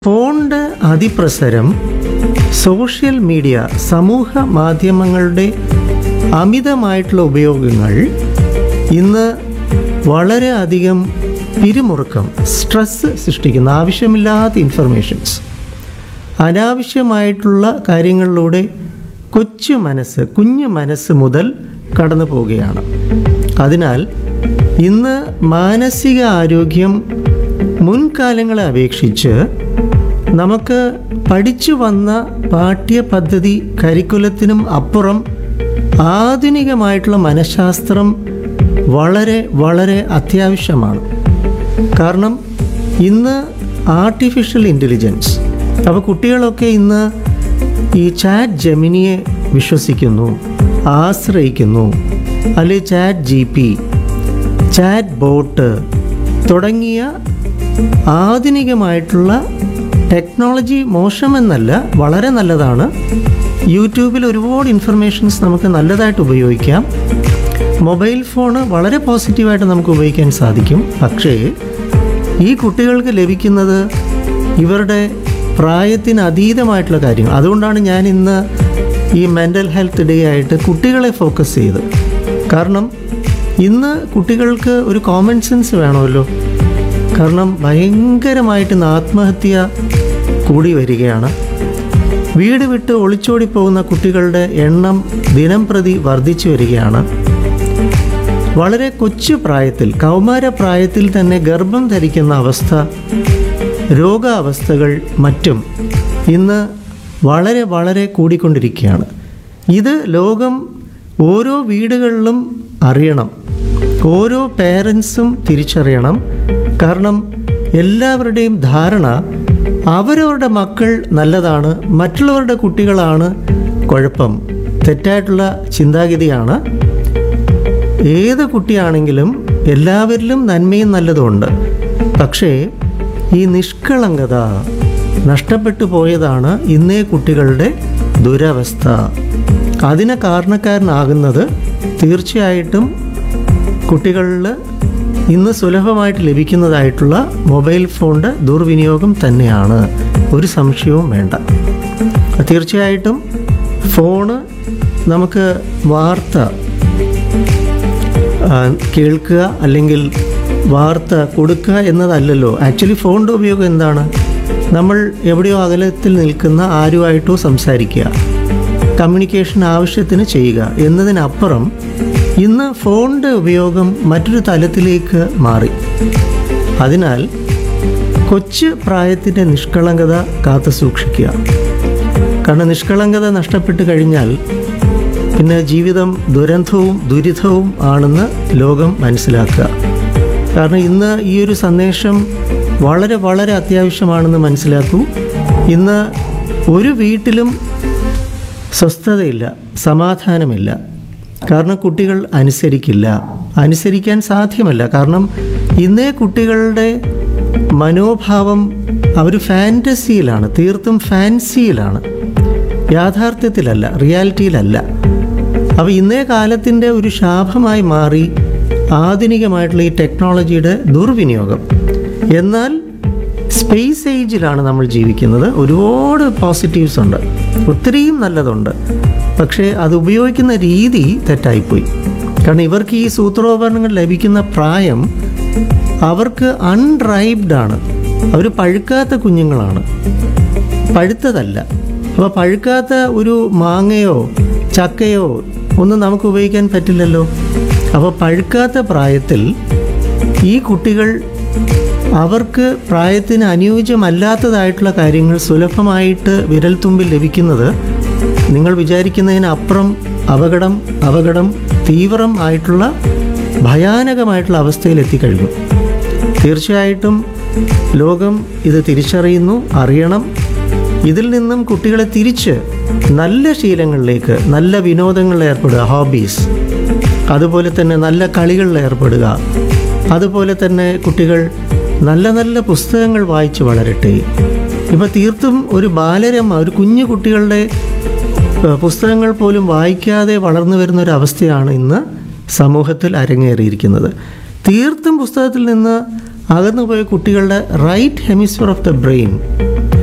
ഫോണിൻ്റെ അതിപ്രസരം social media സമൂഹ മാധ്യമങ്ങളുടെ അമിതമായിട്ടുള്ള ഉപയോഗങ്ങൾ ഇന്ന് വളരെയധികം പിരിമുറുക്കം സ്ട്രെസ് സൃഷ്ടിക്കുന്ന ആവശ്യമില്ലാത്ത ഇൻഫർമേഷൻസ് അനാവശ്യമായിട്ടുള്ള കാര്യങ്ങളിലൂടെ കൊച്ചു മനസ്സ് കുഞ്ഞു മനസ്സ് മുതൽ കടന്നു പോവുകയാണ് അതിനാൽ ഇന്ന് മാനസിക ആരോഗ്യം മുൻകാലങ്ങളെ അപേക്ഷിച്ച് നമുക്ക് പഠിച്ചു വന്ന പാഠ്യപദ്ധതി കരിക്കുലത്തിനും അപ്പുറം ആധുനികമായിട്ടുള്ള മനഃശാസ്ത്രം വളരെ വളരെ അത്യാവശ്യമാണ് കാരണം ഇന്ന് ആർട്ടിഫിഷ്യൽ ഇൻ്റലിജൻസ് അപ്പോൾ കുട്ടികളൊക്കെ ഇന്ന് ഈ ചാറ്റ് ജെമിനിയെ വിശ്വസിക്കുന്നു ആശ്രയിക്കുന്നു അല്ലെങ്കിൽ chat G P chat bot തുടങ്ങിയ ആധുനികമായിട്ടുള്ള ടെക്നോളജി മോശമെന്നല്ല വളരെ നല്ലതാണ് യൂട്യൂബിൽ ഒരുപാട് ഇൻഫർമേഷൻസ് നമുക്ക് നല്ലതായിട്ട് ഉപയോഗിക്കാം മൊബൈൽ ഫോണ് വളരെ പോസിറ്റീവായിട്ട് നമുക്ക് ഉപയോഗിക്കാൻ സാധിക്കും പക്ഷേ ഈ കുട്ടികൾക്ക് ലഭിക്കുന്നത് ഇവരുടെ പ്രായത്തിന് അതീതമായിട്ടുള്ള കാര്യങ്ങൾ അതുകൊണ്ടാണ് ഞാൻ ഇന്ന് ഈ മെൻ്റൽ ഹെൽത്ത് ഡേ ആയിട്ട് കുട്ടികളെ ഫോക്കസ് ചെയ്ത് കാരണം ഇന്ന് കുട്ടികൾക്ക് ഒരു കോമൺ സെൻസ് വേണമല്ലോ കാരണം ഭയങ്കരമായിട്ട് ഇന്ന് ആത്മഹത്യ കൂടി വരികയാണ് വീട് വിട്ട് ഒളിച്ചോടി പോകുന്ന കുട്ടികളുടെ എണ്ണം ദിനം പ്രതി വർദ്ധിച്ചു വരികയാണ് വളരെ കൊച്ചു പ്രായത്തിൽ കൗമാര പ്രായത്തിൽ തന്നെ ഗർഭം ധരിക്കുന്ന അവസ്ഥ രോഗാവസ്ഥകൾ മറ്റും ഇന്ന് വളരെ വളരെ കൂടിക്കൊണ്ടിരിക്കുകയാണ് ഇത് ലോകം ഓരോ വീടുകളിലും അറിയണം ഓരോ പേരൻസും തിരിച്ചറിയണം കാരണം എല്ലാവരുടെയും ധാരണ അവരവരുടെ മക്കൾ നല്ലതാണ് മറ്റുള്ളവരുടെ കുട്ടികളാണ് കുഴപ്പം തെറ്റായിട്ടുള്ള ചിന്താഗതിയാണ് ഏത് കുട്ടിയാണെങ്കിലും എല്ലാവരിലും നന്മയും നല്ലതുമുണ്ട് പക്ഷേ ഈ നിഷ്കളങ്കത നഷ്ടപ്പെട്ടു പോയതാണ് ഇന്നേ കുട്ടികളുടെ ദുരവസ്ഥ അതിന് കാരണക്കാരനാകുന്നത് തീർച്ചയായിട്ടും കുട്ടികളിൽ ഇന്ന് സുലഭമായിട്ട് ലഭിക്കുന്നതായിട്ടുള്ള മൊബൈൽ ഫോണിൻ്റെ ദുർവിനിയോഗം തന്നെയാണ് ഒരു സംശയവും വേണ്ട തീർച്ചയായിട്ടും ഫോണ് നമുക്ക് വാർത്ത ആ, കേൾക്കുക അല്ലെങ്കിൽ വാർത്ത കൊടുക്കുക എന്നതല്ലല്ലോ ആക്ച്വലി ഫോണിൻ്റെ ഉപയോഗം എന്താണ് നമ്മൾ എവിടെയോ അകലത്തിൽ നിൽക്കുന്ന ആരുമായിട്ടോ സംസാരിക്കുക കമ്മ്യൂണിക്കേഷൻ ആവശ്യത്തിന് ചെയ്യുക എന്നതിനപ്പുറം ഇന്ന് ഫോണിൻ്റെ ഉപയോഗം മറ്റൊരു തലത്തിലേക്ക് മാറി അതിനാൽ കൊച്ചു പ്രായത്തിൻ്റെ നിഷ്കളങ്കത കാത്തു സൂക്ഷിക്കുക കാരണം നിഷ്കളങ്കത നഷ്ടപ്പെട്ട് കഴിഞ്ഞാൽ പിന്നെ ജീവിതം ദുരന്തവും ദുരിതവും ആണെന്ന് ലോകം മനസ്സിലാക്കുക കാരണം ഇന്ന് ഈ ഒരു സന്ദേശം വളരെ വളരെ അത്യാവശ്യമാണെന്ന് മനസ്സിലാക്കൂ ഇന്ന് ഒരു വീട്ടിലും സ്വസ്ഥതയില്ല സമാധാനമില്ല കാരണം കുട്ടികൾ അനുസരിക്കില്ല അനുസരിക്കാൻ സാധ്യമല്ല കാരണം ഇന്നേ കുട്ടികളുടെ മനോഭാവം അവർ ഫാൻറ്റസിയിലാണ് തീർത്തും ഫാൻസിയിലാണ് യാഥാർത്ഥ്യത്തിലല്ല റിയാലിറ്റിയിലല്ല അപ്പോൾ ഇന്നേ കാലത്തിൻ്റെ ഒരു ശാപമായി മാറി ആധുനികമായിട്ടുള്ള ഈ ടെക്നോളജിയുടെ ദുർവിനിയോഗം എന്നാൽ സ്പേസ് ഏജിലാണ് നമ്മൾ ജീവിക്കുന്നത് ഒരുപാട് പോസിറ്റീവ്സ് ഉണ്ട് ഒത്തിരിയും നല്ലതുണ്ട് പക്ഷേ അത് ഉപയോഗിക്കുന്ന രീതി തെറ്റായിപ്പോയി കാരണം ഇവർക്ക് ഈ സൂത്രോപകരണങ്ങൾ ലഭിക്കുന്ന പ്രായം അവർക്ക് അൺറൈബ്ഡ് ആണ് അവർ പഴുക്കാത്ത കുഞ്ഞുങ്ങളാണ് പഴുത്തതല്ല അപ്പോൾ പഴുക്കാത്ത ഒരു മാങ്ങയോ ചക്കയോ ഒന്നും നമുക്ക് ഉപയോഗിക്കാൻ പറ്റില്ലല്ലോ അപ്പോൾ പഴുക്കാത്ത പ്രായത്തിൽ ഈ കുട്ടികൾ അവർക്ക് പ്രായത്തിന് അനുയോജ്യമല്ലാത്തതായിട്ടുള്ള കാര്യങ്ങൾ സുലഭമായിട്ട് വിരൽത്തുമ്പിൽ ലഭിക്കുന്നത് നിങ്ങൾ വിചാരിക്കുന്നതിനപ്പുറം അപകടം അപകടം തീവ്രം ആയിട്ടുള്ള ഭയാനകമായിട്ടുള്ള അവസ്ഥയിൽ എത്തിക്കഴിഞ്ഞു തീർച്ചയായിട്ടും ലോകം ഇത് തിരിച്ചറിയുന്നു അറിയണം ഇതിൽ നിന്നും കുട്ടികളെ തിരിച്ച് നല്ല ശീലങ്ങളിലേക്ക് നല്ല വിനോദങ്ങളിൽ ഏർപ്പെടുക ഹോബീസ് അതുപോലെ തന്നെ നല്ല കളികളിൽ ഏർപ്പെടുക അതുപോലെ തന്നെ കുട്ടികൾ നല്ല നല്ല പുസ്തകങ്ങൾ വായിച്ച് വളരട്ടെ ഇപ്പോൾ തീർത്തും ഒരു ബാലരമ ഒരു കുഞ്ഞു കുട്ടികളുടെ ഏഹ്, പുസ്തകങ്ങൾ പോലും വായിക്കാതെ വളർന്നു വരുന്ന ഒരു അവസ്ഥയാണ് ഇന്ന് സമൂഹത്തിൽ അരങ്ങേറിയിരിക്കുന്നത് തീർത്തും പുസ്തകത്തിൽ നിന്ന് അകന്നുപോയ കുട്ടികളുടെ right hemisphere of the brain